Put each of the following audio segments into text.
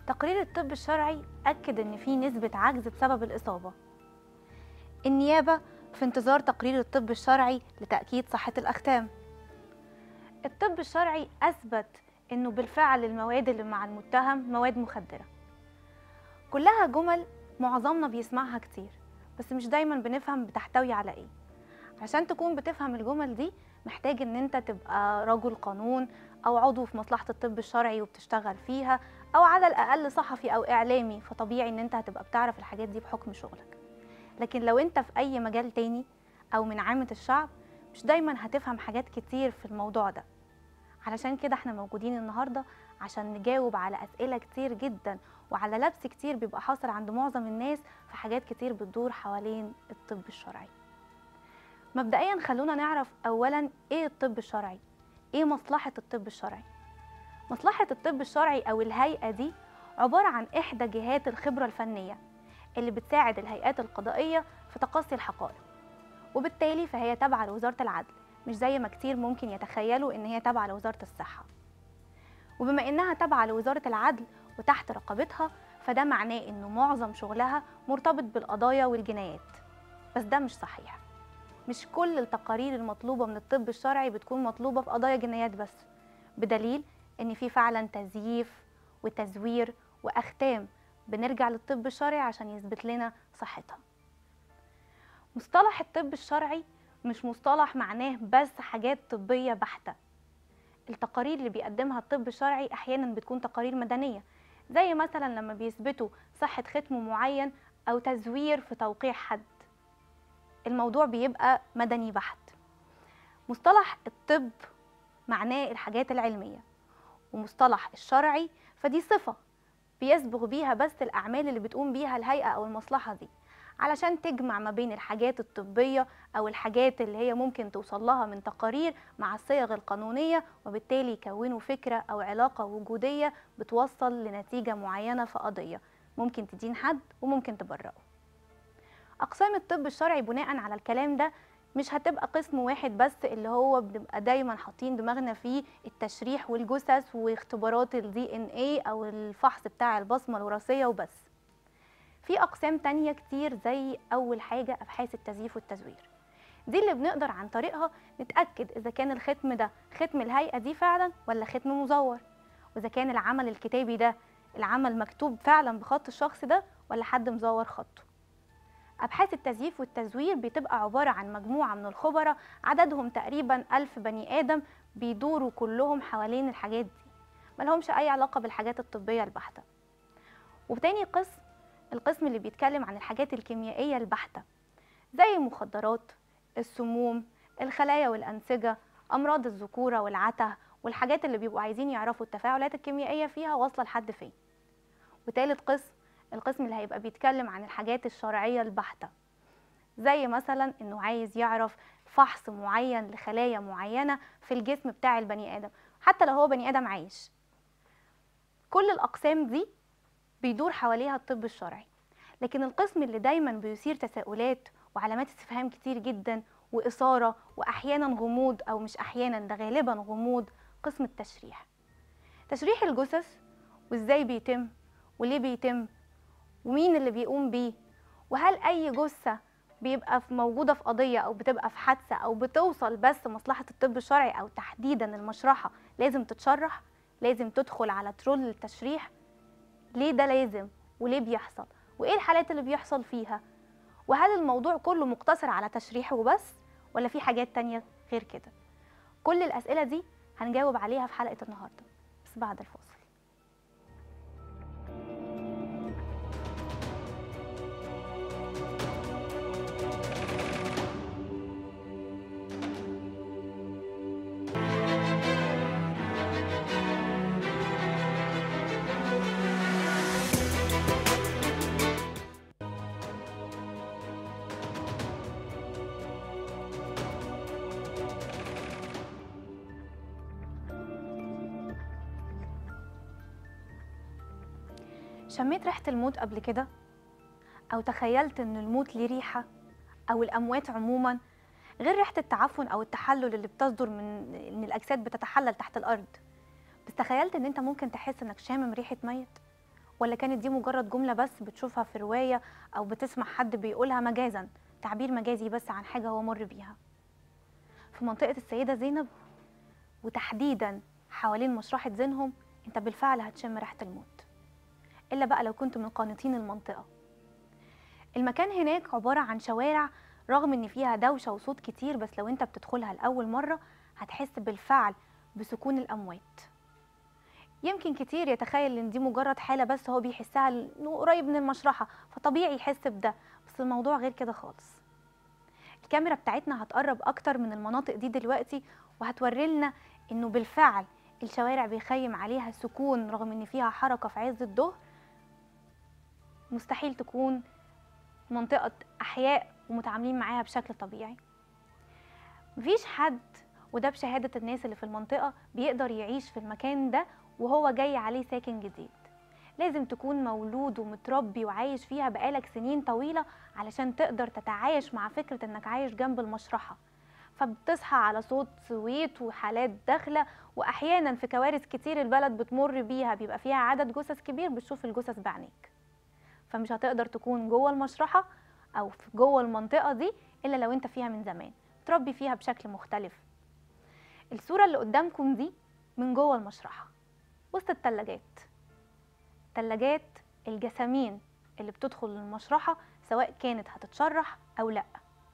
تقرير الطب الشرعي أكد إن في نسبة عجز بسبب الإصابة النيابة في انتظار تقرير الطب الشرعي لتأكيد صحة الأختام الطب الشرعي أثبت إنه بالفعل المواد اللي مع المتهم مواد مخدرة كلها جمل معظمنا بيسمعها كتير بس مش دايما بنفهم بتحتوي على ايه عشان تكون بتفهم الجمل دي محتاج ان انت تبقى رجل قانون او عضو في مصلحة الطب الشرعي وبتشتغل فيها او على الاقل صحفي او اعلامي فطبيعي ان انت هتبقى بتعرف الحاجات دي بحكم شغلك لكن لو انت في اي مجال تاني او من عامة الشعب مش دايما هتفهم حاجات كتير في الموضوع ده علشان كده احنا موجودين النهارده عشان نجاوب على اسئله كتير جدا وعلى لبس كتير بيبقى حاصل عند معظم الناس في حاجات كتير بتدور حوالين الطب الشرعي مبدئيا خلونا نعرف اولا ايه الطب الشرعي ايه مصلحه الطب الشرعي مصلحه الطب الشرعي او الهيئه دي عباره عن احدى جهات الخبره الفنيه اللي بتساعد الهيئات القضائيه في تقصي الحقائق وبالتالي فهي تابعه لوزاره العدل مش زي ما كتير ممكن يتخيلوا ان هي تابعه لوزاره الصحه وبما انها تابعه لوزاره العدل وتحت رقابتها فده معناه انه معظم شغلها مرتبط بالقضايا والجنايات بس ده مش صحيح مش كل التقارير المطلوبه من الطب الشرعي بتكون مطلوبه في قضايا جنايات بس بدليل ان في فعلا تزييف وتزوير واختام بنرجع للطب الشرعي عشان يثبت لنا صحتها مصطلح الطب الشرعي مش مصطلح معناه بس حاجات طبيه بحته التقارير اللي بيقدمها الطب الشرعي احيانا بتكون تقارير مدنيه زي مثلا لما بيثبتوا صحه ختم معين او تزوير في توقيع حد الموضوع بيبقى مدني بحت مصطلح الطب معناه الحاجات العلميه ومصطلح الشرعي فدي صفه بيسبغ بيها بس الاعمال اللي بتقوم بيها الهيئه او المصلحه دي علشان تجمع ما بين الحاجات الطبية أو الحاجات اللي هي ممكن توصل لها من تقارير مع الصيغ القانونية وبالتالي يكونوا فكرة أو علاقة وجودية بتوصل لنتيجة معينة في قضية ممكن تدين حد وممكن تبرئه أقسام الطب الشرعي بناء على الكلام ده مش هتبقى قسم واحد بس اللي هو بنبقى دايما حاطين دماغنا فيه التشريح والجثث واختبارات الدي ان اي او الفحص بتاع البصمه الوراثيه وبس في اقسام تانية كتير زي اول حاجه ابحاث التزييف والتزوير دي اللي بنقدر عن طريقها نتاكد اذا كان الختم ده ختم الهيئه دي فعلا ولا ختم مزور واذا كان العمل الكتابي ده العمل مكتوب فعلا بخط الشخص ده ولا حد مزور خطه أبحاث التزييف والتزوير بتبقى عبارة عن مجموعة من الخبراء عددهم تقريبا ألف بني آدم بيدوروا كلهم حوالين الحاجات دي ملهمش أي علاقة بالحاجات الطبية البحتة وتاني قسم القسم اللي بيتكلم عن الحاجات الكيميائية البحتة زي المخدرات السموم الخلايا والأنسجة أمراض الذكورة والعته والحاجات اللي بيبقوا عايزين يعرفوا التفاعلات الكيميائية فيها واصلة لحد فين وتالت قسم القسم اللي هيبقى بيتكلم عن الحاجات الشرعية البحتة زي مثلا انه عايز يعرف فحص معين لخلايا معينة في الجسم بتاع البني آدم حتى لو هو بني آدم عايش كل الأقسام دي بيدور حواليها الطب الشرعي لكن القسم اللي دايما بيثير تساؤلات وعلامات استفهام كتير جدا وإثارة وأحيانا غموض أو مش أحيانا ده غالبا غموض قسم التشريح تشريح الجثث وإزاي بيتم وليه بيتم ومين اللي بيقوم بيه وهل أي جثة بيبقى في موجودة في قضية أو بتبقى في حادثة أو بتوصل بس مصلحة الطب الشرعي أو تحديدا المشرحة لازم تتشرح لازم تدخل على ترول التشريح ليه ده لازم وليه بيحصل وايه الحالات اللي بيحصل فيها وهل الموضوع كله مقتصر على تشريح وبس ولا في حاجات تانية غير كده كل الأسئلة دي هنجاوب عليها في حلقة النهاردة بس بعد الفاصل شميت ريحة الموت قبل كده؟ أو تخيلت إن الموت ليه ريحة؟ أو الأموات عموما غير ريحة التعفن أو التحلل اللي بتصدر من إن الأجساد بتتحلل تحت الأرض بس تخيلت إن أنت ممكن تحس إنك شامم ريحة ميت؟ ولا كانت دي مجرد جملة بس بتشوفها في رواية أو بتسمع حد بيقولها مجازا تعبير مجازي بس عن حاجة هو مر بيها في منطقة السيدة زينب وتحديدا حوالين مشرحة زينهم انت بالفعل هتشم ريحة الموت إلا بقى لو كنت من قانطين المنطقة المكان هناك عبارة عن شوارع رغم ان فيها دوشة وصوت كتير بس لو انت بتدخلها لأول مرة هتحس بالفعل بسكون الأموات يمكن كتير يتخيل ان دي مجرد حالة بس هو بيحسها انه قريب من المشرحة فطبيعي يحس بده بس الموضوع غير كده خالص الكاميرا بتاعتنا هتقرب اكتر من المناطق دي دلوقتي وهتوري لنا انه بالفعل الشوارع بيخيم عليها سكون رغم ان فيها حركة في عز الظهر مستحيل تكون منطقة أحياء ومتعاملين معاها بشكل طبيعي مفيش حد وده بشهادة الناس اللي في المنطقة بيقدر يعيش في المكان ده وهو جاي عليه ساكن جديد لازم تكون مولود ومتربي وعايش فيها بقالك سنين طويلة علشان تقدر تتعايش مع فكرة انك عايش جنب المشرحة فبتصحى على صوت سويت وحالات داخلة وأحيانا في كوارث كتير البلد بتمر بيها بيبقى فيها عدد جثث كبير بتشوف الجثث بعينيك فمش هتقدر تكون جوه المشرحة أو في جوه المنطقة دي إلا لو أنت فيها من زمان تربي فيها بشكل مختلف الصورة اللي قدامكم دي من جوه المشرحة وسط التلاجات تلاجات الجسامين اللي بتدخل المشرحة سواء كانت هتتشرح أو لأ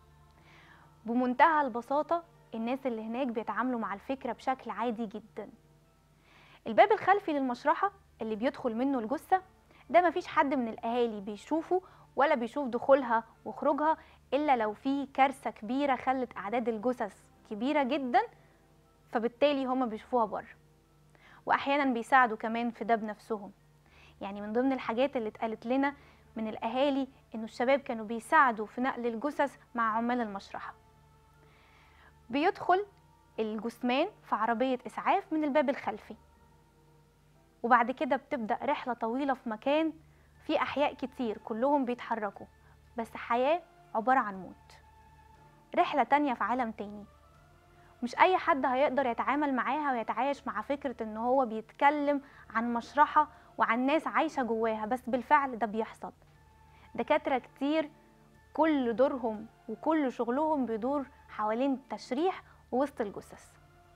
بمنتهى البساطة الناس اللي هناك بيتعاملوا مع الفكرة بشكل عادي جدا الباب الخلفي للمشرحة اللي بيدخل منه الجثة ده مفيش حد من الأهالي بيشوفه ولا بيشوف دخولها وخروجها إلا لو في كارثة كبيرة خلت أعداد الجثث كبيرة جدا فبالتالي هما بيشوفوها بره وأحيانا بيساعدوا كمان في ده بنفسهم يعني من ضمن الحاجات اللي اتقالت لنا من الأهالي إنه الشباب كانوا بيساعدوا في نقل الجثث مع عمال المشرحة بيدخل الجثمان في عربية إسعاف من الباب الخلفي وبعد كده بتبدأ رحلة طويلة في مكان فيه أحياء كتير كلهم بيتحركوا بس حياة عبارة عن موت رحلة تانية في عالم تاني مش أي حد هيقدر يتعامل معاها ويتعايش مع فكرة إن هو بيتكلم عن مشرحة وعن ناس عايشة جواها بس بالفعل ده بيحصل دكاترة كتير كل دورهم وكل شغلهم بيدور حوالين التشريح ووسط الجثث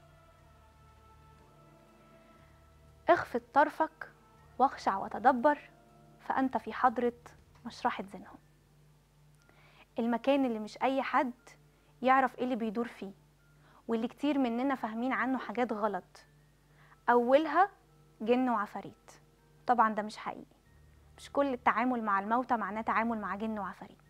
اخفض طرفك واخشع وتدبر فأنت في حضرة مشرحة زينهم المكان اللي مش أي حد يعرف ايه اللي بيدور فيه واللي كتير مننا فاهمين عنه حاجات غلط أولها جن وعفاريت طبعا ده مش حقيقي مش كل التعامل مع الموتى معناه تعامل مع جن وعفاريت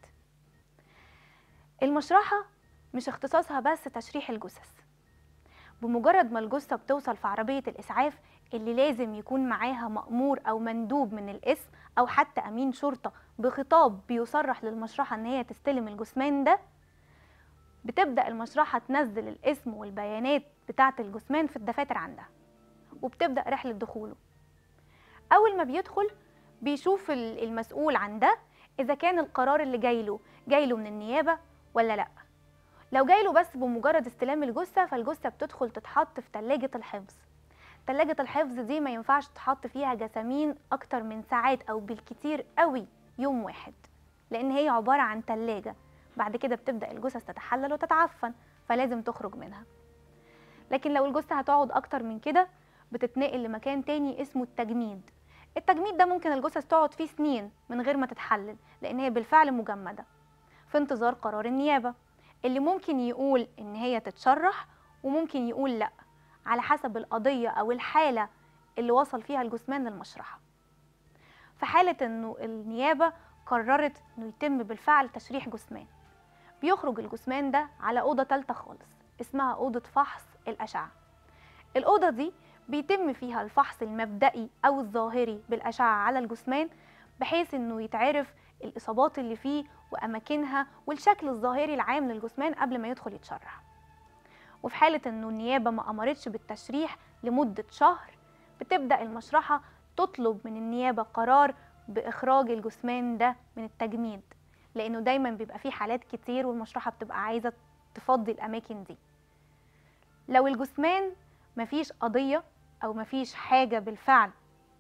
المشرحة مش اختصاصها بس تشريح الجثث بمجرد ما الجثة بتوصل في عربية الإسعاف اللي لازم يكون معاها مأمور أو مندوب من الاسم أو حتى أمين شرطة بخطاب بيصرح للمشرحة إن هي تستلم الجثمان ده بتبدأ المشرحة تنزل الاسم والبيانات بتاعة الجثمان في الدفاتر عندها وبتبدأ رحلة دخوله أول ما بيدخل بيشوف المسؤول عن ده إذا كان القرار اللي جايله جايله من النيابة ولا لأ لو جايله بس بمجرد استلام الجثة فالجثة بتدخل تتحط في تلاجة الحفظ تلاجة الحفظ دي ما ينفعش تحط فيها جسامين أكتر من ساعات أو بالكتير قوي يوم واحد لأن هي عبارة عن تلاجة بعد كده بتبدأ الجثث تتحلل وتتعفن فلازم تخرج منها لكن لو الجثة هتقعد أكتر من كده بتتنقل لمكان تاني اسمه التجميد التجميد ده ممكن الجثث تقعد فيه سنين من غير ما تتحلل لأن هي بالفعل مجمدة في انتظار قرار النيابة اللي ممكن يقول إن هي تتشرح وممكن يقول لأ على حسب القضية أو الحالة اللي وصل فيها الجثمان للمشرحة في حالة إنه النيابة قررت إنه يتم بالفعل تشريح جثمان بيخرج الجثمان ده على أوضة تالتة خالص اسمها أوضة فحص الأشعة الأوضة دي بيتم فيها الفحص المبدئي أو الظاهري بالأشعة على الجثمان بحيث إنه يتعرف الإصابات اللي فيه وأماكنها والشكل الظاهري العام للجثمان قبل ما يدخل يتشرح وفي حالة إنه النيابة ما أمرتش بالتشريح لمدة شهر بتبدأ المشرحة تطلب من النيابة قرار بإخراج الجثمان ده من التجميد لأنه دايما بيبقى فيه حالات كتير والمشرحة بتبقى عايزة تفضي الأماكن دي لو الجثمان مفيش قضية أو مفيش حاجة بالفعل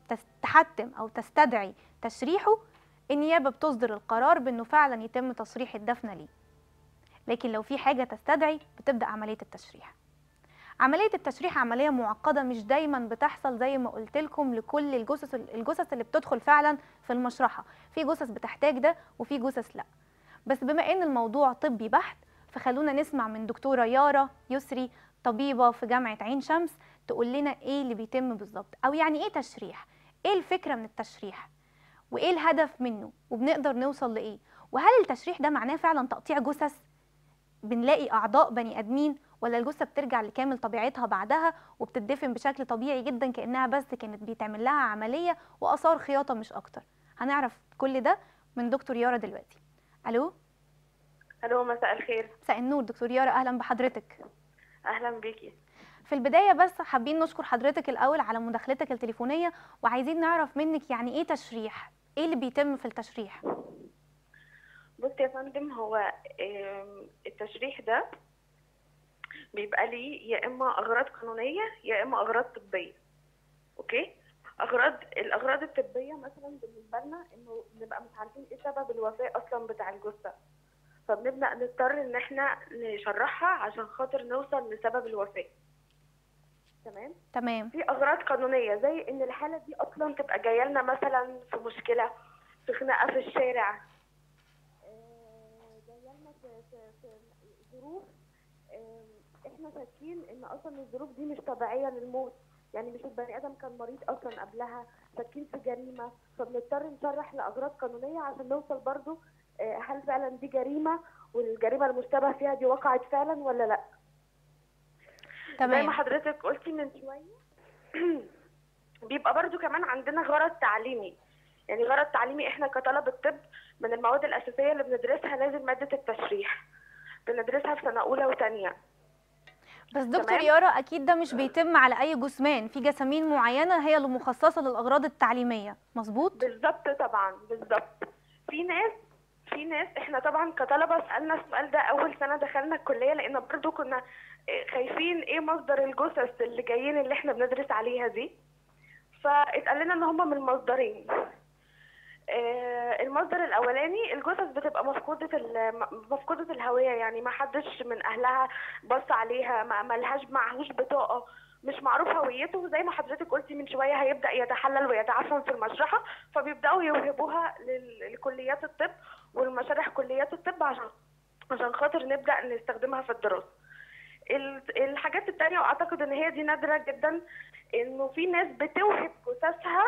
تس- تحتم او تستدعي تشريحه النيابه بتصدر القرار بانه فعلا يتم تصريح الدفنه ليه لكن لو في حاجه تستدعي بتبدا عمليه التشريح عمليه التشريح عمليه معقده مش دايما بتحصل زي ما قلت لكم لكل الجثث الجثث اللي بتدخل فعلا في المشرحه في جثث بتحتاج ده وفي جثث لا بس بما ان الموضوع طبي بحت فخلونا نسمع من دكتوره يارا يسري طبيبه في جامعه عين شمس تقول لنا ايه اللي بيتم بالظبط او يعني ايه تشريح ايه الفكره من التشريح وايه الهدف منه وبنقدر نوصل لايه وهل التشريح ده معناه فعلا تقطيع جثث بنلاقي اعضاء بني ادمين ولا الجثه بترجع لكامل طبيعتها بعدها وبتدفن بشكل طبيعي جدا كانها بس كانت بيتعمل لها عمليه واثار خياطه مش اكتر هنعرف كل ده من دكتور يارا دلوقتي الو الو مساء الخير مساء النور دكتور يارا اهلا بحضرتك اهلا بيكي في البدايه بس حابين نشكر حضرتك الاول على مداخلتك التليفونيه وعايزين نعرف منك يعني ايه تشريح ايه اللي بيتم في التشريح بصي يا فندم هو آم، التشريح ده بيبقى ليه يا اما اغراض قانونيه يا اما اغراض طبيه اوكي اغراض الاغراض الطبيه مثلا بالنسبه لنا انه بنبقى مش عارفين ايه سبب الوفاه اصلا بتاع الجثه فبنبدا نضطر ان احنا نشرحها عشان خاطر نوصل لسبب الوفاه تمام تمام في اغراض قانونيه زي ان الحاله دي اصلا تبقى جايه لنا مثلا في مشكله في خناقه في الشارع آه، جايه لنا في في في ظروف آم، احنا شاكين ان اصلا الظروف دي مش طبيعيه للموت يعني مش البني ادم كان مريض اصلا قبلها شاكين في جريمه فبنضطر نشرح لاغراض قانونيه عشان نوصل برضو آه، هل فعلا دي جريمه والجريمه المشتبه فيها دي وقعت فعلا ولا لا زي ما تمام حضرتك قلتي من شويه بيبقى برضو كمان عندنا غرض تعليمي يعني غرض تعليمي احنا كطلبة طب من المواد الأساسية اللي بندرسها لازم مادة التشريح بندرسها في سنة أولى وتانية بس دكتور تمام. يارا اكيد ده مش بيتم على اي جثمان في جسامين معينه هي اللي مخصصه للاغراض التعليميه مظبوط بالظبط طبعا بالظبط في ناس في ناس احنا طبعا كطلبة سألنا السؤال ده أول سنة دخلنا الكلية لأن برضو كنا إيه، خايفين ايه مصدر الجثث اللي جايين اللي احنا بندرس عليها دي فاتقال لنا ان هما من مصدرين آه، المصدر الاولاني الجثث بتبقى مفقوده ال- مفقوده الهويه يعني ما حدش من اهلها بص عليها ما ملهاش معهوش بطاقه مش معروف هويته زي ما حضرتك قلتي من شويه هيبدا يتحلل ويتعفن في المشرحه فبيبداوا يوهبوها لل- لكليات الطب والمشارح كليات الطب عشان عشان خاطر نبدا نستخدمها في الدراسه ال- الحاجات التانية واعتقد ان هي دي نادرة جدا انه في ناس بتوهب جثثها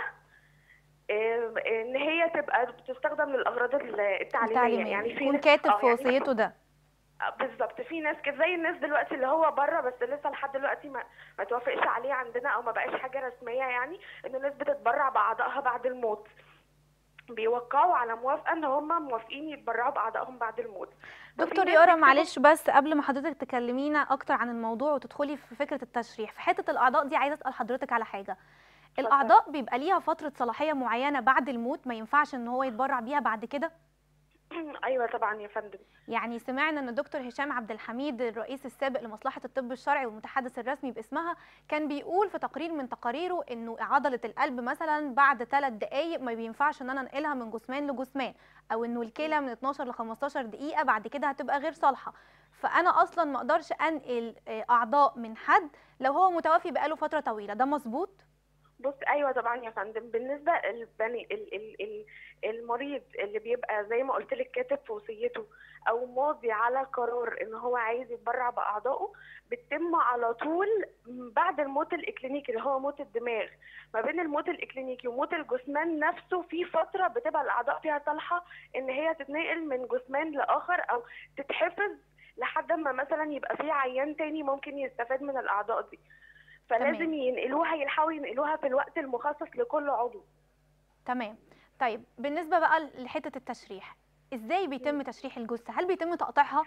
آه، ان هي تبقى بتستخدم للاغراض ال- التعليمية التعليميه يعني في يكون ناس كاتب آه، في يعني وصيته ده آه، بالظبط في ناس كده زي الناس دلوقتي اللي هو بره بس لسه لحد دلوقتي ما ما توافقش عليه عندنا او ما بقاش حاجه رسميه يعني ان الناس بتتبرع باعضائها بعد الموت بيوقعوا على موافقه ان هم موافقين يتبرعوا باعضائهم بعد الموت وفي دكتور ناس يارا بيكتبوا- معلش بس قبل ما حضرتك تكلمينا اكتر عن الموضوع وتدخلي في فكره التشريح في حته الاعضاء دي عايزه اسال حضرتك على حاجه الاعضاء بيبقى ليها فتره صلاحيه معينه بعد الموت ما ينفعش ان هو يتبرع بيها بعد كده ايوه طبعا يا فندم يعني سمعنا ان الدكتور هشام عبد الحميد الرئيس السابق لمصلحه الطب الشرعي والمتحدث الرسمي باسمها كان بيقول في تقرير من تقاريره انه عضله القلب مثلا بعد ثلاث دقائق ما بينفعش ان انا انقلها من جثمان لجثمان او انه الكلى من 12 ل 15 دقيقه بعد كده هتبقى غير صالحه فانا اصلا ما اقدرش انقل آه، اعضاء من حد لو هو متوفي بقاله فتره طويله ده مظبوط بص ايوه طبعا يا فندم بالنسبه للبني ال ال ال المريض اللي بيبقى زي ما قلت لك كاتب في وصيته او ماضي على قرار ان هو عايز يتبرع باعضائه بتتم على طول بعد الموت الاكلينيكي اللي هو موت الدماغ ما بين الموت الاكلينيكي وموت الجثمان نفسه في فتره بتبقى الاعضاء فيها صالحه ان هي تتنقل من جثمان لاخر او تتحفظ لحد ما مثلا يبقى في عيان تاني ممكن يستفاد من الاعضاء دي فلازم تمام. ينقلوها يلحقوا ينقلوها في الوقت المخصص لكل عضو تمام طيب بالنسبه بقى لحته التشريح ازاي بيتم تشريح الجثه هل بيتم تقطيعها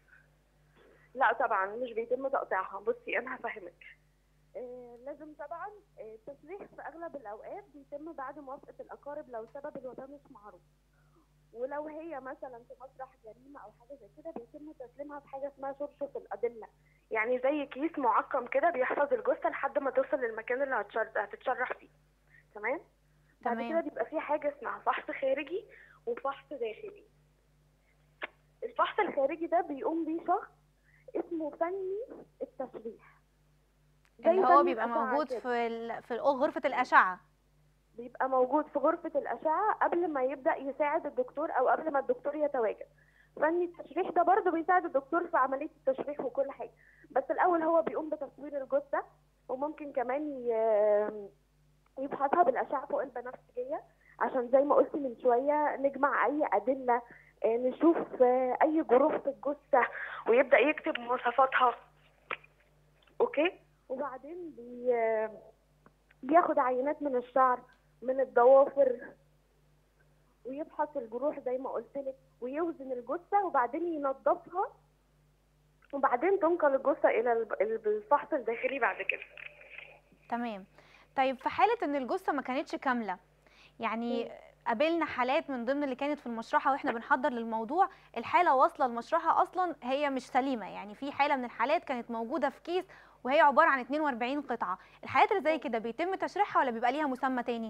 لا طبعا مش بيتم تقطيعها بصي انا هفهمك آه لازم طبعا آه، التشريح في اغلب الاوقات بيتم بعد موافقه الاقارب لو سبب الوفاه مش معروف ولو هي مثلا في مسرح جريمه او حاجه زي كده بيتم تسليمها في حاجه اسمها شرشف الادله يعني زي كيس معقم كده بيحفظ الجثه لحد ما توصل للمكان اللي هتشر- هتتشرح فيه تمام بعد تمام. كده بيبقى في حاجه اسمها فحص خارجي وفحص داخلي الفحص الخارجي ده بيقوم بيه شخص اسمه فني التشريح زي اللي هو فني بيبقى الأشعة موجود كده. في ال... في غرفة الأشعة بيبقى موجود في غرفة الأشعة قبل ما يبدأ يساعد الدكتور أو قبل ما الدكتور يتواجد فني التشريح ده برضه بيساعد الدكتور في عملية التشريح وكل حاجة بس الأول هو بيقوم بتصوير الجثة وممكن كمان ي- يفحصها بالأشعة فوق البنفسجية عشان زي ما قلت من شوية نجمع أي أدلة آه، نشوف آه، أي جروح في الجثة ويبدأ يكتب مواصفاتها أوكي وبعدين بي بياخد عينات من الشعر من الضوافر ويفحص الجروح زي ما قلت لك ويوزن الجثه وبعدين ينظفها وبعدين تنقل الجثه الى الب- الب- الفحص الداخلي بعد كده تمام طيب في حالة إن الجثة ما كانتش كاملة يعني قابلنا حالات من ضمن اللي كانت في المشرحة واحنا بنحضر للموضوع الحالة واصلة المشرحة أصلا هي مش سليمة يعني في حالة من الحالات كانت موجودة في كيس وهي عبارة عن 42 قطعة الحالات اللي زي كده بيتم تشريحها ولا بيبقى ليها مسمى تاني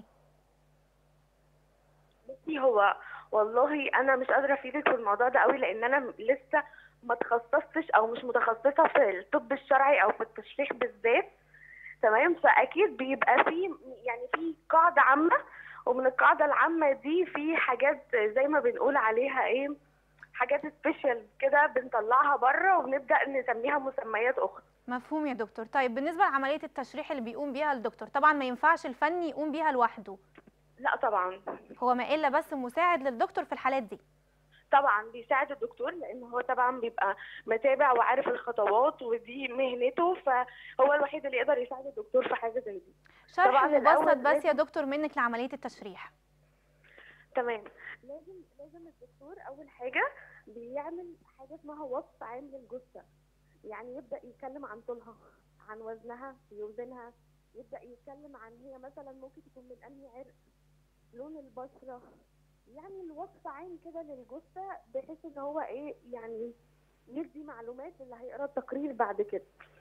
بصي هو والله انا مش قادره افيدك في الموضوع ده قوي لان انا لسه ما تخصصتش او مش متخصصه في الطب الشرعي او في التشريح بالذات تمام فاكيد بيبقى في يعني في قاعده عامه ومن القاعده العامه دي في حاجات زي ما بنقول عليها ايه حاجات سبيشال كده بنطلعها بره وبنبدا نسميها مسميات اخرى مفهوم يا دكتور طيب بالنسبة لعملية التشريح اللي بيقوم بيها الدكتور طبعا ما ينفعش الفني يقوم بيها لوحده لا طبعا هو ما إلا بس مساعد للدكتور في الحالات دي طبعا بيساعد الدكتور لان هو طبعا بيبقى متابع وعارف الخطوات ودي مهنته فهو الوحيد اللي يقدر يساعد الدكتور في حاجه زي دي شرح طبعاً مبسط الأول بس يا لازم- دكتور منك لعملية التشريح تمام لازم لازم الدكتور اول حاجه بيعمل حاجه اسمها وصف عام للجثه يعني يبدا يتكلم عن طولها عن وزنها يوزنها يبدا يتكلم عن هي مثلا ممكن تكون من انهي عرق لون البشره يعني الوصف عام كده للجثه بحيث ان هو ايه يعني يدي معلومات اللي هيقرا التقرير بعد كده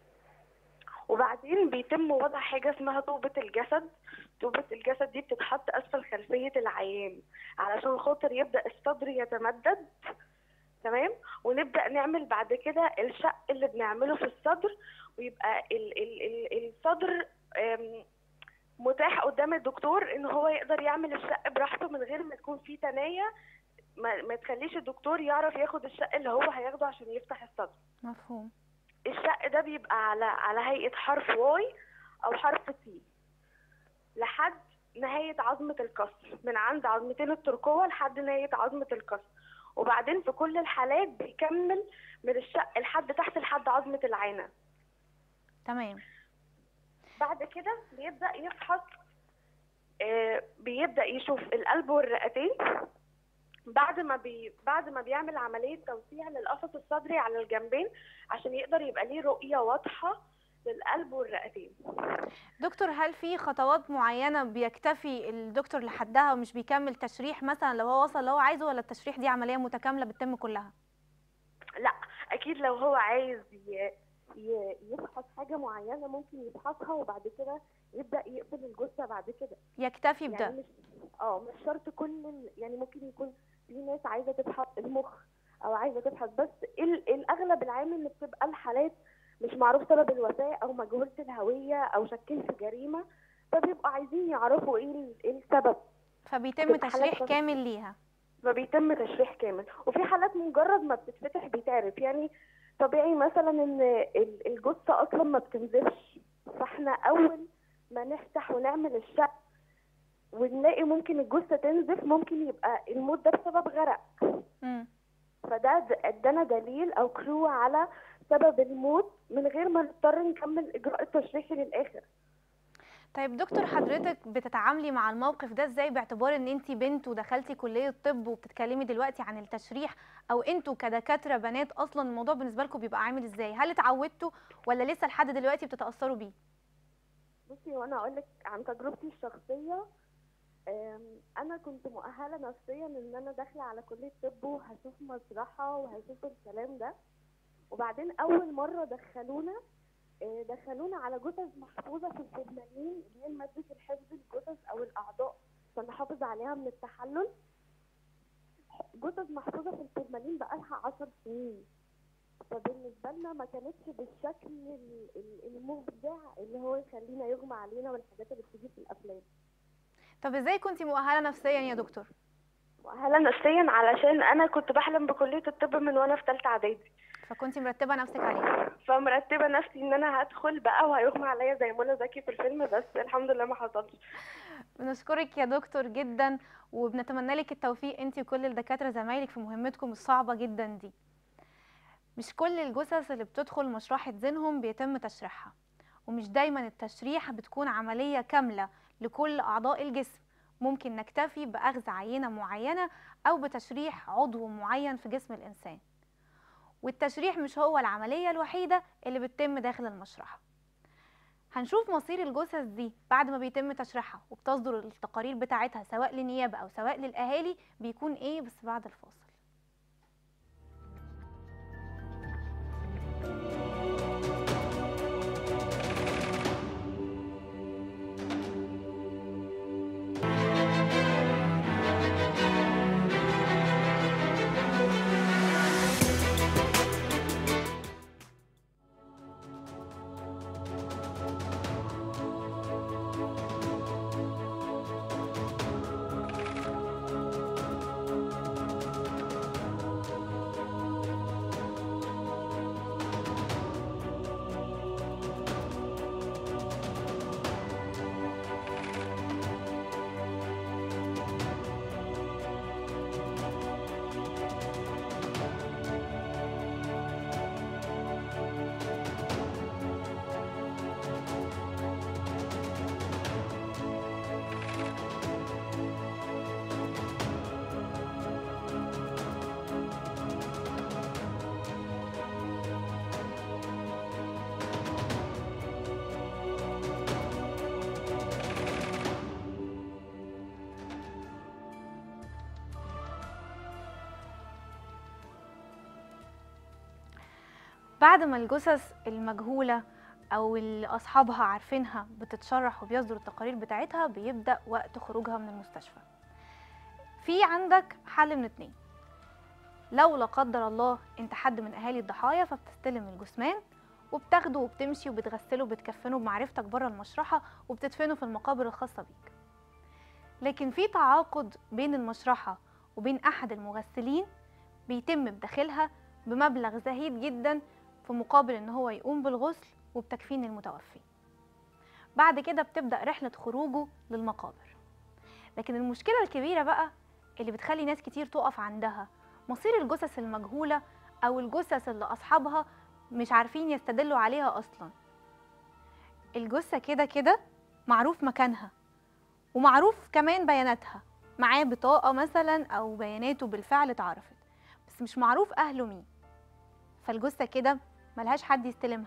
وبعدين بيتم وضع حاجه اسمها طوبه الجسد طوبه الجسد دي بتتحط اسفل خلفيه العيان علشان خاطر يبدا الصدر يتمدد تمام ونبدا نعمل بعد كده الشق اللي بنعمله في الصدر ويبقى ال ال ال الصدر آم، متاح قدام الدكتور ان هو يقدر يعمل الشق براحته من غير ما تكون في تنايه ما, ما تخليش الدكتور يعرف ياخد الشق اللي هو هياخده عشان يفتح الصدر مفهوم الشق ده بيبقى على على هيئة حرف واي أو حرف تي لحد نهاية عظمة الكسر من عند عظمتين الترقوة لحد نهاية عظمة الكسر وبعدين في كل الحالات بيكمل من الشق لحد تحت لحد عظمة العانة تمام بعد كده بيبدأ يفحص آه، بيبدأ يشوف القلب والرئتين بعد ما بي بعد ما بيعمل عملية توسيع للقفص الصدري على الجنبين عشان يقدر يبقى ليه رؤية واضحة للقلب والرئتين دكتور هل في خطوات معينة بيكتفي الدكتور لحدها ومش بيكمل تشريح مثلا لو هو وصل اللي هو عايزه ولا التشريح دي عملية متكاملة بتتم كلها لا اكيد لو هو عايز ي... ي... يفحص حاجة معينة ممكن يفحصها وبعد كده يبدأ يقفل الجثة بعد كده يكتفي بده يعني مش اه مش شرط كل ال... يعني ممكن يكون في ناس عايزة تفحص المخ او عايزة تفحص بس ال... الاغلب العام ان بتبقى الحالات مش معروف سبب الوفاة او مجهولة الهوية او شاكين في جريمة فبيبقوا عايزين يعرفوا ايه ال- ايه السبب فبيتم بتبقى حالات تشريح خاصة. كامل ليها فبيتم تشريح كامل وفي حالات مجرد ما بتتفتح بيتعرف يعني طبيعي مثلا ان ال- الجثه اصلا ما بتنزفش فاحنا اول ما نفتح ونعمل الشق ونلاقي ممكن الجثه تنزف ممكن يبقى الموت ده بسبب غرق مم. فده د- ادانا دليل او كلو على سبب الموت من غير ما نضطر نكمل اجراء التشريحي للاخر طيب دكتور حضرتك بتتعاملي مع الموقف ده ازاي باعتبار ان انت بنت ودخلتي كلية طب وبتتكلمي دلوقتي عن التشريح او انتوا كدكاترة بنات اصلا الموضوع بالنسبة لكم بيبقى عامل ازاي هل اتعودتوا ولا لسه لحد دلوقتي بتتأثروا بيه بصي وانا اقول لك عن تجربتي الشخصيه أم، انا كنت مؤهله نفسيا ان انا داخله على كليه طب وهشوف مسرحه وهشوف الكلام ده وبعدين اول مره دخلونا آه، دخلونا على جثث محفوظه في الفورمالين اللي هي ماده الحفظ الجثث او الاعضاء عشان نحافظ عليها من التحلل جثث محفوظة في الفورمالين بقالها عشر سنين فبالنسبة لنا ما كانتش بالشكل ال- ال- المبدع اللي هو يخلينا يغمى علينا والحاجات اللي بتيجي في الأفلام طب ازاي كنتي مؤهله نفسيا يا دكتور مؤهلة نفسيا علشان أنا كنت بحلم بكلية الطب من وأنا في تالتة إعدادي فكنتي مرتبه نفسك عليها فمرتبة نفسي إن أنا هدخل بقى وهيغمى عليا زي منى زكي في الفيلم بس الحمد لله ما حصلش بنشكرك يا دكتور جدا وبنتمنى لك التوفيق انت وكل الدكاتره زمايلك في مهمتكم الصعبه جدا دي مش كل الجثث اللي بتدخل مشرحة ذهنهم بيتم تشريحها ومش دايما التشريح بتكون عملية كاملة لكل أعضاء الجسم ممكن نكتفي بأخذ عينة معينة أو بتشريح عضو معين في جسم الإنسان والتشريح مش هو العملية الوحيدة اللي بتتم داخل المشرحة هنشوف مصير الجثث دي بعد ما بيتم تشريحها وبتصدر التقارير بتاعتها سواء للنيابة أو سواء للأهالي بيكون إيه بس بعد الفاصل بعد ما الجثث المجهولة أو اللي أصحابها عارفينها بتتشرح وبيصدروا التقارير بتاعتها بيبدأ وقت خروجها من المستشفى في عندك حل من اتنين لو لا قدر الله انت حد من أهالي الضحايا فبتستلم الجثمان وبتاخده وبتمشي وبتغسله وبتكفنه بمعرفتك بره المشرحة وبتدفنه في المقابر الخاصة بيك لكن في تعاقد بين المشرحة وبين أحد المغسلين بيتم بداخلها بمبلغ زهيد جدا في مقابل ان هو يقوم بالغسل وبتكفين المتوفي بعد كده بتبدأ رحلة خروجه للمقابر لكن المشكلة الكبيرة بقى اللي بتخلي ناس كتير تقف عندها مصير الجثث المجهولة أو الجثث اللي أصحابها مش عارفين يستدلوا عليها أصلا الجثة كده كده معروف مكانها ومعروف كمان بياناتها معاه بطاقة مثلا أو بياناته بالفعل اتعرفت بس مش معروف أهله مين فالجثة كده ملهاش حد يستلمها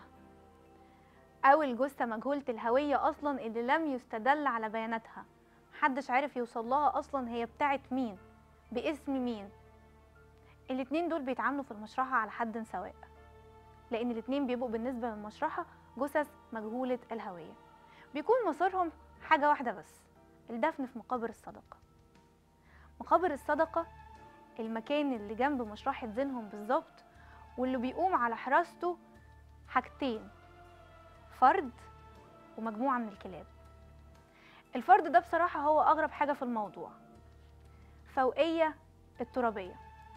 أو الجثة مجهولة الهوية أصلا اللي لم يستدل على بياناتها محدش عارف يوصل لها أصلا هي بتاعت مين باسم مين الاتنين دول بيتعاملوا في المشرحة على حد سواء لأن الاتنين بيبقوا بالنسبة للمشرحة جثث مجهولة الهوية بيكون مصيرهم حاجة واحدة بس الدفن في مقابر الصدقة مقابر الصدقة المكان اللي جنب مشرحة ذهنهم بالظبط واللي بيقوم على حراسته حاجتين فرد ومجموعة من الكلاب الفرد ده بصراحة هو أغرب حاجة في الموضوع فوقية الترابية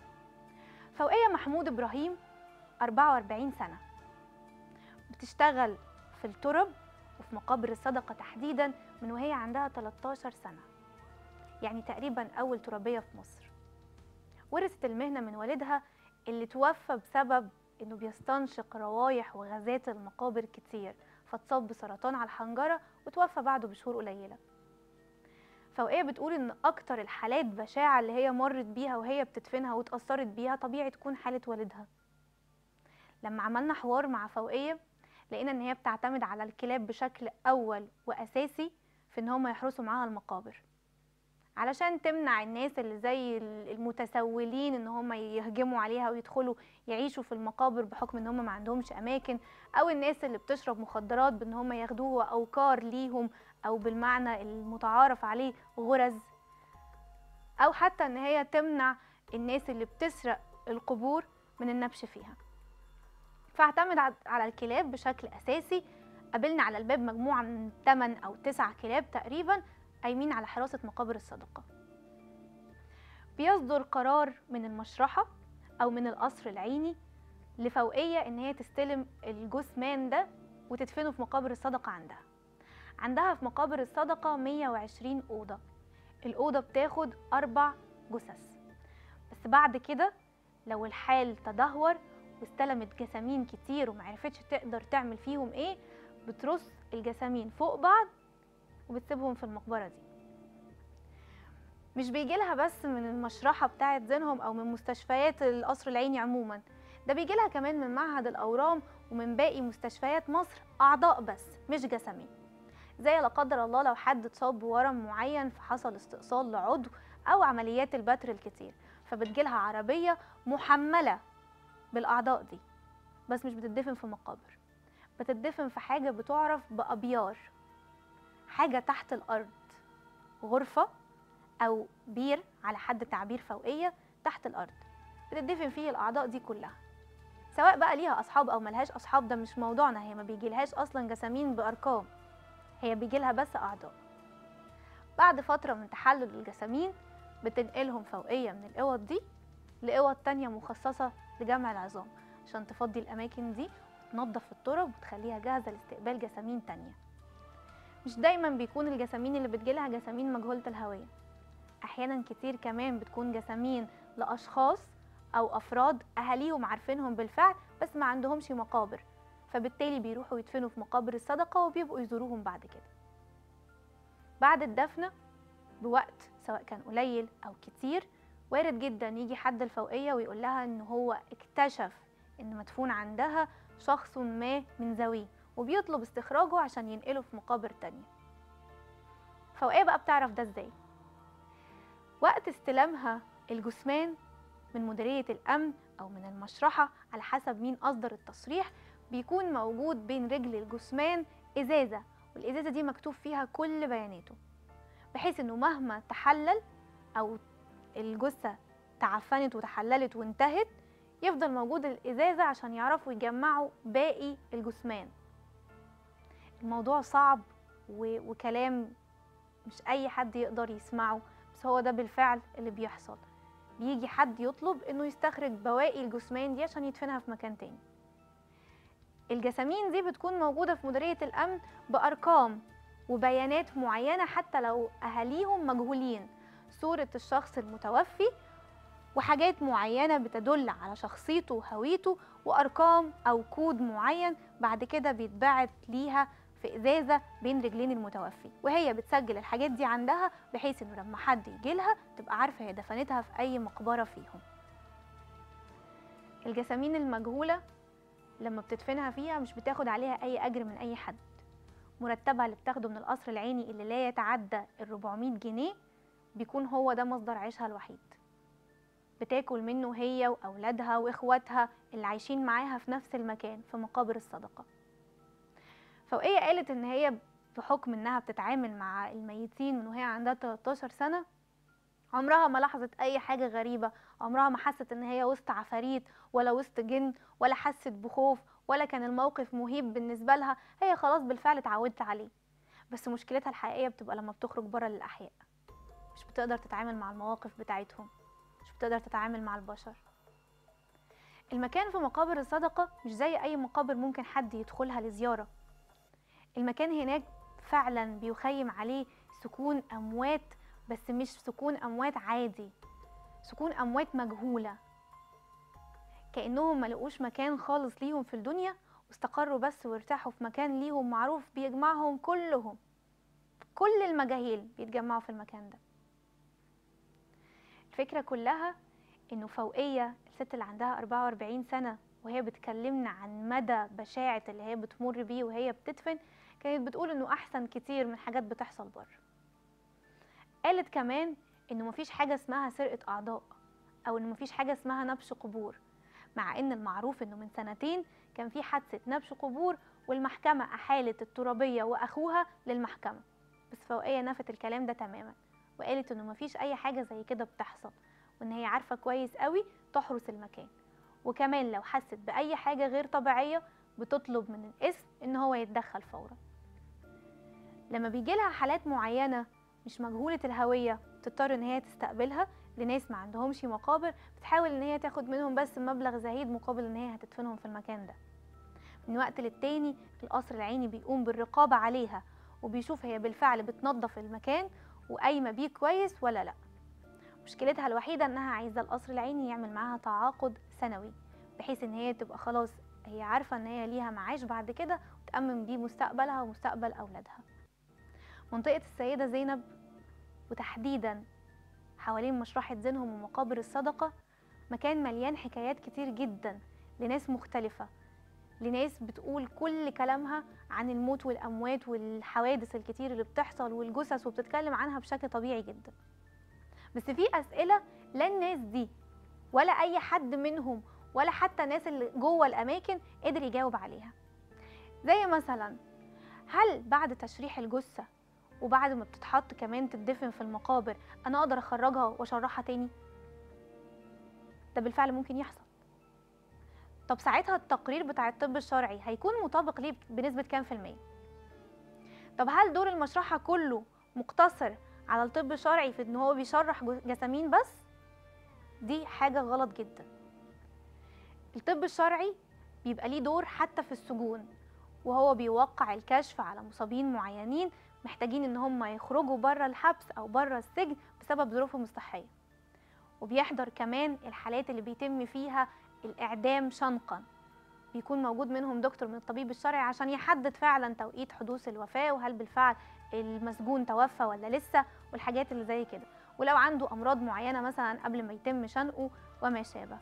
فوقية محمود إبراهيم 44 سنة بتشتغل في الترب وفي مقابر الصدقة تحديدا من وهي عندها 13 سنة يعني تقريبا أول ترابية في مصر ورثت المهنة من والدها اللي توفى بسبب انه بيستنشق روايح وغازات المقابر كتير فاتصاب بسرطان على الحنجرة وتوفى بعده بشهور قليلة فوقية بتقول ان اكتر الحالات بشاعة اللي هي مرت بيها وهي بتدفنها واتأثرت بيها طبيعي تكون حالة والدها لما عملنا حوار مع فوقية لقينا ان هي بتعتمد على الكلاب بشكل اول واساسي في ان هم يحرسوا معاها المقابر علشان تمنع الناس اللي زي المتسولين ان هم يهجموا عليها ويدخلوا يعيشوا في المقابر بحكم ان هم ما عندهمش اماكن او الناس اللي بتشرب مخدرات بان هم ياخدوها اوكار ليهم او بالمعنى المتعارف عليه غرز او حتى ان هي تمنع الناس اللي بتسرق القبور من النبش فيها فاعتمد ع- على الكلاب بشكل اساسي قابلنا على الباب مجموعه من 8 او 9 كلاب تقريبا قايمين على حراسه مقابر الصدقه بيصدر قرار من المشرحه او من القصر العيني لفوقيه ان هي تستلم الجثمان ده وتدفنه في مقابر الصدقه عندها عندها في مقابر الصدقه 120 اوضه الاوضه بتاخد اربع جثث بس بعد كده لو الحال تدهور واستلمت جسامين كتير ومعرفتش تقدر تعمل فيهم ايه بترص الجسامين فوق بعض وبتسيبهم في المقبرة دي مش بيجيلها بس من المشرحة بتاعة زينهم أو من مستشفيات القصر العيني عموما ده بيجيلها كمان من معهد الأورام ومن باقي مستشفيات مصر أعضاء بس مش جسامين زي لا قدر الله لو حد اتصاب بورم معين فحصل استئصال لعضو أو عمليات البتر الكتير فبتجيلها عربية محملة بالأعضاء دي بس مش بتدفن في مقابر بتدفن في حاجة بتعرف بأبيار حاجة تحت الأرض غرفة أو بير على حد تعبير فوقية تحت الأرض بتدفن فيه الأعضاء دي كلها سواء بقى ليها أصحاب أو ملهاش أصحاب ده مش موضوعنا هي ما بيجيلهاش أصلا جسامين بأرقام هي بيجيلها بس أعضاء بعد فترة من تحلل الجسامين بتنقلهم فوقية من الأوض دي لأوض تانية مخصصة لجمع العظام عشان تفضي الأماكن دي وتنظف التراب وتخليها جاهزة لاستقبال جسامين تانية مش دايما بيكون الجسامين اللي بتجيلها جسامين مجهولة الهوية أحيانا كتير كمان بتكون جسامين لأشخاص أو أفراد أهاليهم عارفينهم بالفعل بس ما عندهمش مقابر فبالتالي بيروحوا يدفنوا في مقابر الصدقة وبيبقوا يزوروهم بعد كده بعد الدفنة بوقت سواء كان قليل أو كتير وارد جدا يجي حد الفوقية ويقول لها إن هو اكتشف إن مدفون عندها شخص ما من ذويه وبيطلب استخراجه عشان ينقله في مقابر تانية فوقية بقى بتعرف ده ازاي وقت استلامها الجثمان من مديرية الأمن أو من المشرحة على حسب مين أصدر التصريح بيكون موجود بين رجل الجثمان إزازة والإزازة دي مكتوب فيها كل بياناته بحيث إنه مهما تحلل أو الجثة تعفنت وتحللت وانتهت يفضل موجود الإزازة عشان يعرفوا يجمعوا باقي الجثمان الموضوع صعب و... وكلام مش أي حد يقدر يسمعه بس هو ده بالفعل اللي بيحصل بيجي حد يطلب إنه يستخرج بواقي الجثمان دي عشان يدفنها في مكان تاني الجسامين دي بتكون موجودة في مديرية الأمن بأرقام وبيانات معينة حتى لو أهاليهم مجهولين صورة الشخص المتوفي وحاجات معينة بتدل على شخصيته وهويته وأرقام أو كود معين بعد كده بيتبعت ليها في إزازة بين رجلين المتوفي وهي بتسجل الحاجات دي عندها بحيث إنه لما حد يجيلها تبقى عارفة هي دفنتها في أي مقبرة فيهم الجسامين المجهولة لما بتدفنها فيها مش بتاخد عليها أي أجر من أي حد مرتبها اللي بتاخده من القصر العيني اللي لا يتعدى ال 400 جنيه بيكون هو ده مصدر عيشها الوحيد بتاكل منه هي وأولادها وإخواتها اللي عايشين معاها في نفس المكان في مقابر الصدقة فوقية قالت إن هي بحكم إنها بتتعامل مع الميتين من وهي عندها 13 سنة عمرها ما لاحظت أي حاجة غريبة عمرها ما حست إن هي وسط عفاريت ولا وسط جن ولا حست بخوف ولا كان الموقف مهيب بالنسبة لها هي خلاص بالفعل اتعودت عليه بس مشكلتها الحقيقية بتبقى لما بتخرج بره للأحياء مش بتقدر تتعامل مع المواقف بتاعتهم مش بتقدر تتعامل مع البشر المكان في مقابر الصدقة مش زي أي مقابر ممكن حد يدخلها لزيارة المكان هناك فعلا بيخيم عليه سكون أموات بس مش سكون أموات عادي سكون أموات مجهولة كأنهم ملقوش مكان خالص ليهم في الدنيا واستقروا بس وارتاحوا في مكان ليهم معروف بيجمعهم كلهم كل المجاهيل بيتجمعوا في المكان ده الفكرة كلها انه فوقية الست اللي عندها 44 سنة وهي بتكلمنا عن مدى بشاعة اللي هي بتمر بيه وهي بتدفن كانت بتقول انه احسن كتير من حاجات بتحصل بره قالت كمان انه مفيش حاجة اسمها سرقة اعضاء او انه مفيش حاجة اسمها نبش قبور مع ان المعروف انه من سنتين كان في حادثة نبش قبور والمحكمة احالت الترابية واخوها للمحكمة بس فوقية نفت الكلام ده تماما وقالت انه مفيش اي حاجه زي كده بتحصل وان هي عارفه كويس قوي تحرس المكان وكمان لو حست باي حاجه غير طبيعيه بتطلب من الاسم ان هو يتدخل فورا لما بيجي لها حالات معينه مش مجهوله الهويه تضطر ان هي تستقبلها لناس ما عندهمش مقابر بتحاول ان هي تاخد منهم بس مبلغ زهيد مقابل ان هي هتدفنهم في المكان ده من وقت للتاني القصر العيني بيقوم بالرقابة عليها وبيشوف هي بالفعل بتنظف المكان وقايمة بيه كويس ولا لأ مشكلتها الوحيدة انها عايزة القصر العيني يعمل معاها تعاقد سنوي بحيث ان هي تبقى خلاص هي عارفة ان هي ليها معاش بعد كده وتأمن بيه مستقبلها ومستقبل أولادها منطقة السيدة زينب وتحديدا حوالين مشرحة زينهم ومقابر الصدقة مكان مليان حكايات كتير جدا لناس مختلفة لناس بتقول كل كلامها عن الموت والأموات والحوادث الكتير اللي بتحصل والجثث وبتتكلم عنها بشكل طبيعي جدا بس في أسئلة لا الناس دي ولا أي حد منهم ولا حتى الناس اللي جوه الأماكن قدر يجاوب عليها زي مثلا هل بعد تشريح الجثة وبعد ما بتتحط كمان تدفن في المقابر أنا أقدر أخرجها وأشرحها تاني؟ ده بالفعل ممكن يحصل طب ساعتها التقرير بتاع الطب الشرعي هيكون مطابق ليه بنسبة كام في المية؟ طب هل دور المشرحة كله مقتصر على الطب الشرعي في ان هو بيشرح جسامين بس؟ دي حاجة غلط جدا الطب الشرعي بيبقى ليه دور حتى في السجون وهو بيوقع الكشف على مصابين معينين محتاجين ان هم يخرجوا بره الحبس او بره السجن بسبب ظروفهم الصحيه وبيحضر كمان الحالات اللي بيتم فيها الاعدام شنقا بيكون موجود منهم دكتور من الطبيب الشرعي عشان يحدد فعلا توقيت حدوث الوفاه وهل بالفعل المسجون توفى ولا لسه والحاجات اللي زي كده ولو عنده امراض معينه مثلا قبل ما يتم شنقه وما شابه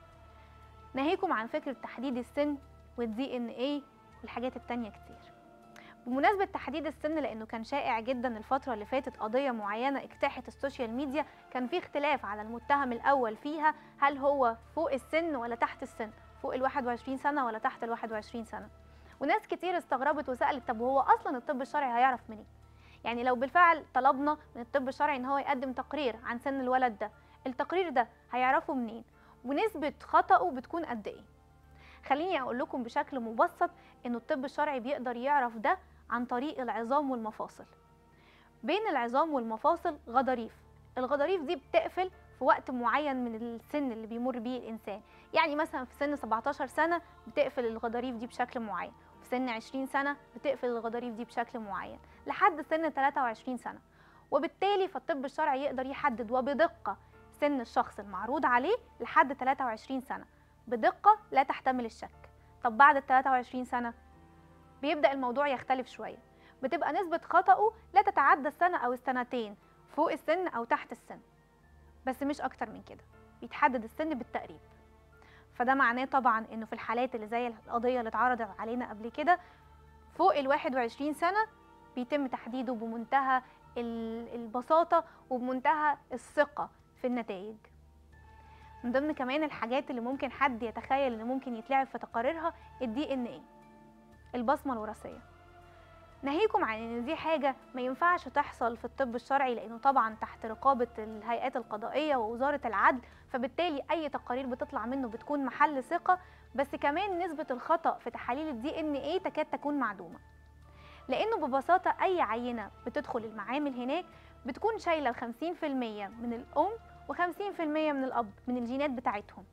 ناهيكم عن فكره تحديد السن والدي ان ايه والحاجات التانية كتير بمناسبة تحديد السن لأنه كان شائع جدا الفترة اللي فاتت قضية معينة اجتاحت السوشيال ميديا كان في اختلاف على المتهم الأول فيها هل هو فوق السن ولا تحت السن فوق ال 21 سنة ولا تحت ال 21 سنة وناس كتير استغربت وسألت طب وهو أصلا الطب الشرعي هيعرف منين يعني لو بالفعل طلبنا من الطب الشرعي ان هو يقدم تقرير عن سن الولد ده التقرير ده هيعرفه منين ونسبة خطأه بتكون قد ايه خليني اقول لكم بشكل مبسط انه الطب الشرعي بيقدر يعرف ده عن طريق العظام والمفاصل بين العظام والمفاصل غضاريف الغضاريف دي بتقفل في وقت معين من السن اللي بيمر بيه الانسان يعني مثلا في سن 17 سنه بتقفل الغضاريف دي بشكل معين في سن 20 سنه بتقفل الغضاريف دي بشكل معين لحد سن 23 سنه وبالتالي فالطب الشرعي يقدر يحدد وبدقه سن الشخص المعروض عليه لحد 23 سنه بدقه لا تحتمل الشك طب بعد ال 23 سنه بيبدا الموضوع يختلف شويه بتبقى نسبه خطأه لا تتعدى السنه او السنتين فوق السن او تحت السن بس مش اكتر من كده بيتحدد السن بالتقريب فده معناه طبعا انه في الحالات اللي زي القضيه اللي اتعرضت علينا قبل كده فوق ال 21 سنه بيتم تحديده بمنتهى البساطه وبمنتهى الثقه في النتائج من ضمن كمان الحاجات اللي ممكن حد يتخيل ان ممكن يتلعب في تقاريرها الدي ان ايه البصمه الوراثيه ناهيكم عن ان دي حاجه ما ينفعش تحصل في الطب الشرعي لانه طبعا تحت رقابه الهيئات القضائيه ووزاره العدل فبالتالي اي تقارير بتطلع منه بتكون محل ثقه بس كمان نسبه الخطا في تحاليل الدي ان ايه تكاد تكون معدومه لانه ببساطه اي عينه بتدخل المعامل هناك بتكون شايله 50% من الام و50% من الاب من الجينات بتاعتهم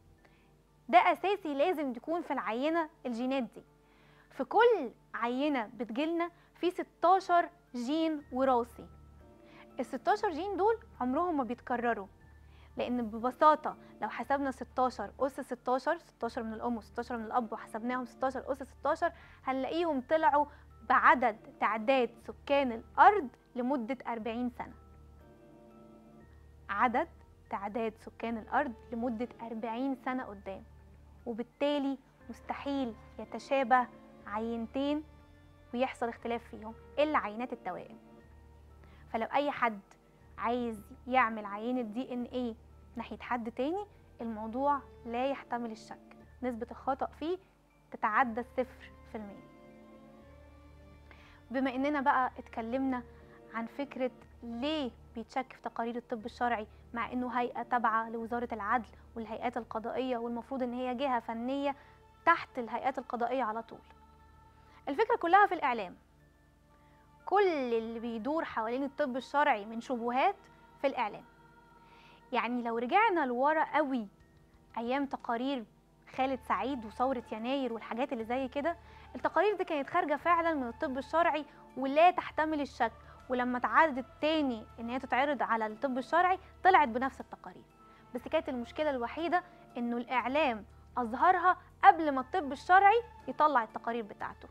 ده اساسي لازم يكون في العينه الجينات دي في كل عينة بتجيلنا في 16 جين وراثي ال 16 جين دول عمرهم ما بيتكرروا لأن ببساطة لو حسبنا 16 أس 16 16 من الأم و16 من الأب وحسبناهم 16 أس 16 هنلاقيهم طلعوا بعدد تعداد سكان الأرض لمدة 40 سنة عدد تعداد سكان الأرض لمدة 40 سنة قدام وبالتالي مستحيل يتشابه عينتين ويحصل اختلاف فيهم الا عينات التوائم فلو اي حد عايز يعمل عينه دي ان ايه ناحيه حد تاني الموضوع لا يحتمل الشك نسبه الخطا فيه تتعدى الصفر في المية بما اننا بقى اتكلمنا عن فكره ليه بيتشك في تقارير الطب الشرعي مع انه هيئه تابعه لوزاره العدل والهيئات القضائيه والمفروض ان هي جهه فنيه تحت الهيئات القضائيه على طول الفكره كلها في الاعلام كل اللي بيدور حوالين الطب الشرعي من شبهات في الاعلام يعني لو رجعنا لورا قوي ايام تقارير خالد سعيد وثوره يناير والحاجات اللي زي كده التقارير دي كانت خارجه فعلا من الطب الشرعي ولا تحتمل الشك ولما اتعرضت تاني ان هي تتعرض على الطب الشرعي طلعت بنفس التقارير بس كانت المشكله الوحيده انه الاعلام اظهرها قبل ما الطب الشرعي يطلع التقارير بتاعته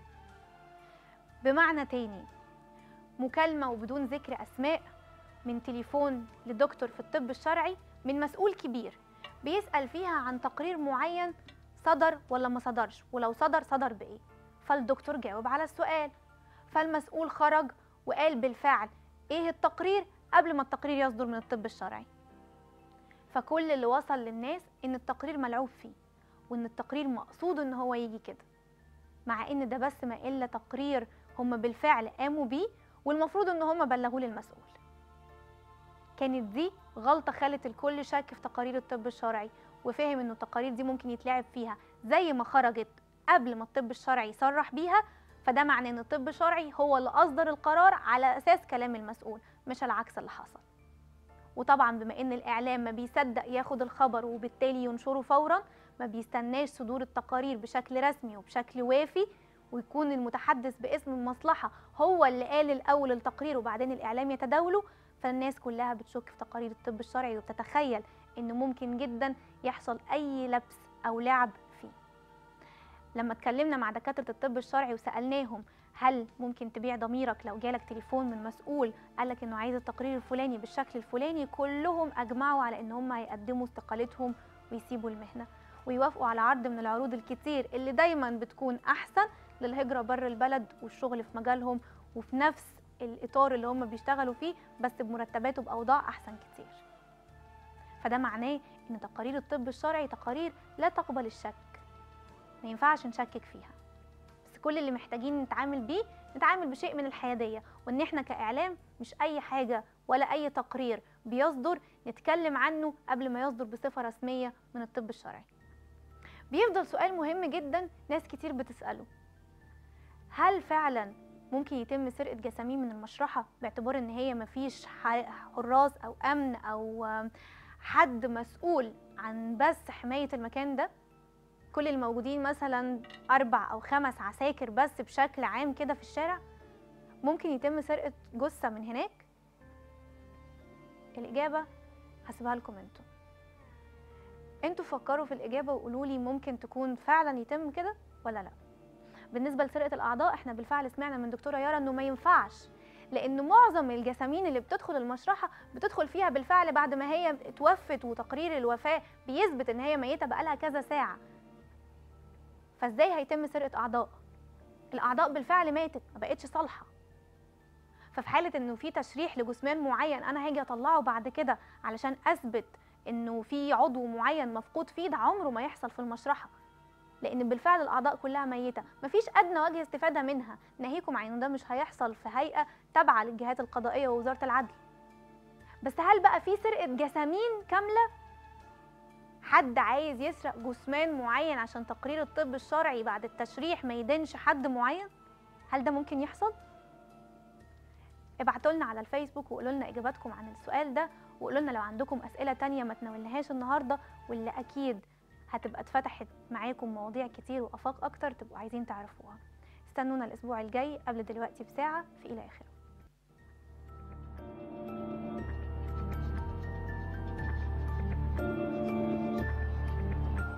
بمعنى تاني مكالمه وبدون ذكر اسماء من تليفون لدكتور في الطب الشرعي من مسؤول كبير بيسال فيها عن تقرير معين صدر ولا ما صدرش ولو صدر صدر بايه فالدكتور جاوب على السؤال فالمسؤول خرج وقال بالفعل ايه التقرير قبل ما التقرير يصدر من الطب الشرعي فكل اللي وصل للناس ان التقرير ملعوب فيه وان التقرير مقصود ان هو يجي كده مع ان ده بس ما الا تقرير هم بالفعل قاموا بيه والمفروض ان هم بلغوه للمسؤول كانت دي غلطه خلت الكل شك في تقارير الطب الشرعي وفهم ان التقارير دي ممكن يتلعب فيها زي ما خرجت قبل ما الطب الشرعي يصرح بيها فده معناه ان الطب الشرعي هو اللي اصدر القرار على اساس كلام المسؤول مش العكس اللي حصل وطبعا بما ان الاعلام ما بيصدق ياخد الخبر وبالتالي ينشره فورا ما بيستناش صدور التقارير بشكل رسمي وبشكل وافي ويكون المتحدث باسم المصلحة هو اللي قال الأول التقرير وبعدين الإعلام يتداوله فالناس كلها بتشك في تقارير الطب الشرعي وبتتخيل إنه ممكن جدا يحصل أي لبس أو لعب فيه لما اتكلمنا مع دكاترة الطب الشرعي وسألناهم هل ممكن تبيع ضميرك لو جالك تليفون من مسؤول قالك انه عايز التقرير الفلاني بالشكل الفلاني كلهم اجمعوا على ان هم هيقدموا استقالتهم ويسيبوا المهنه ويوافقوا على عرض من العروض الكتير اللي دايما بتكون احسن للهجره بره البلد والشغل في مجالهم وفي نفس الاطار اللي هم بيشتغلوا فيه بس بمرتبات وباوضاع احسن كتير فده معناه ان تقارير الطب الشرعي تقارير لا تقبل الشك ما ينفعش نشكك فيها بس كل اللي محتاجين نتعامل بيه نتعامل بشيء من الحياديه وان احنا كاعلام مش اي حاجه ولا اي تقرير بيصدر نتكلم عنه قبل ما يصدر بصفه رسميه من الطب الشرعي بيفضل سؤال مهم جدا ناس كتير بتساله هل فعلا ممكن يتم سرقه جسامين من المشرحه باعتبار ان هي مفيش حراس او امن او حد مسؤول عن بس حمايه المكان ده كل الموجودين مثلا اربع او خمس عساكر بس بشكل عام كده في الشارع ممكن يتم سرقه جثه من هناك الاجابه هسيبها لكم انتوا انتوا فكروا في الاجابه وقولوا لي ممكن تكون فعلا يتم كده ولا لا بالنسبه لسرقه الاعضاء احنا بالفعل سمعنا من دكتوره يارا انه ما ينفعش لان معظم الجسامين اللي بتدخل المشرحه بتدخل فيها بالفعل بعد ما هي اتوفت وتقرير الوفاه بيثبت ان هي ميته بقالها كذا ساعه فازاي هيتم سرقه اعضاء الاعضاء بالفعل ماتت ما بقتش صالحه ففي حاله انه في تشريح لجثمان معين انا هاجي اطلعه بعد كده علشان اثبت انه في عضو معين مفقود فيه ده عمره ما يحصل في المشرحه لان بالفعل الاعضاء كلها ميته مفيش ادنى وجه استفاده منها ناهيكم عن انه ده مش هيحصل في هيئه تابعه للجهات القضائيه ووزاره العدل بس هل بقى في سرقه جسامين كامله حد عايز يسرق جثمان معين عشان تقرير الطب الشرعي بعد التشريح ما يدينش حد معين هل ده ممكن يحصل ابعتوا لنا على الفيسبوك وقولوا لنا اجاباتكم عن السؤال ده وقولوا لنا لو عندكم اسئله تانية ما تناولناهاش النهارده واللي اكيد هتبقى اتفتحت معاكم مواضيع كتير وافاق اكتر تبقوا عايزين تعرفوها استنونا الاسبوع الجاي قبل دلوقتي بساعه في الى اخره